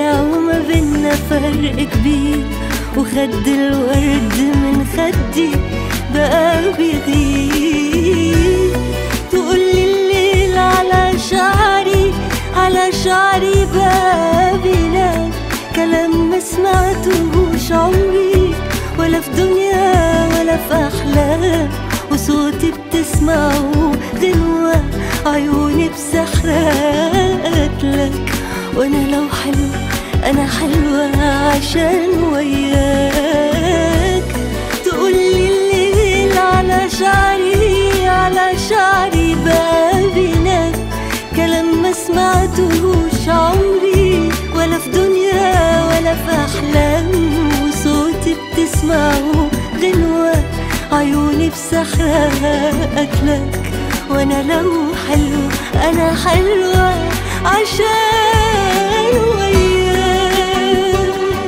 رجع وما بينا فرق كبير وخد الورد من خدي بقى بيغير تقولي الليل على شعري على شعري بقى بينام كلام ما سمعتهوش عمري ولا في دنيا ولا في أحلام وصوتي بتسمعه غنوة عيوني بسحرات لك وانا لو حلو انا حلوة عشان وياك تقولي الليل على شعري على شعري بابنا كلام ما سمعتهوش عمري ولا في دنيا ولا في احلام وصوتي بتسمعه غنوة عيوني بسحرات لك وانا لو حلو انا حلوة عشان وياك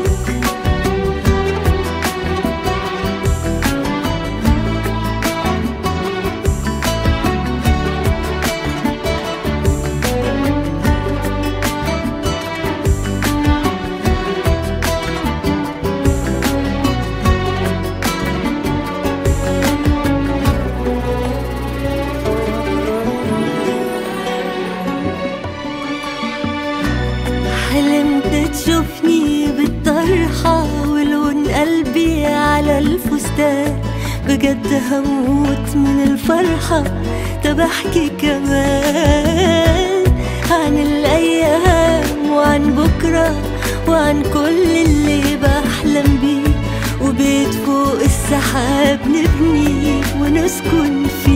حلمت تشوفني بالطرحة ولون قلبي على الفستان بجد هموت من الفرحة طب احكي كمان عن الأيام وعن بكرة وعن كل اللي بحلم بيه وبيت فوق السحاب نبني ونسكن فيه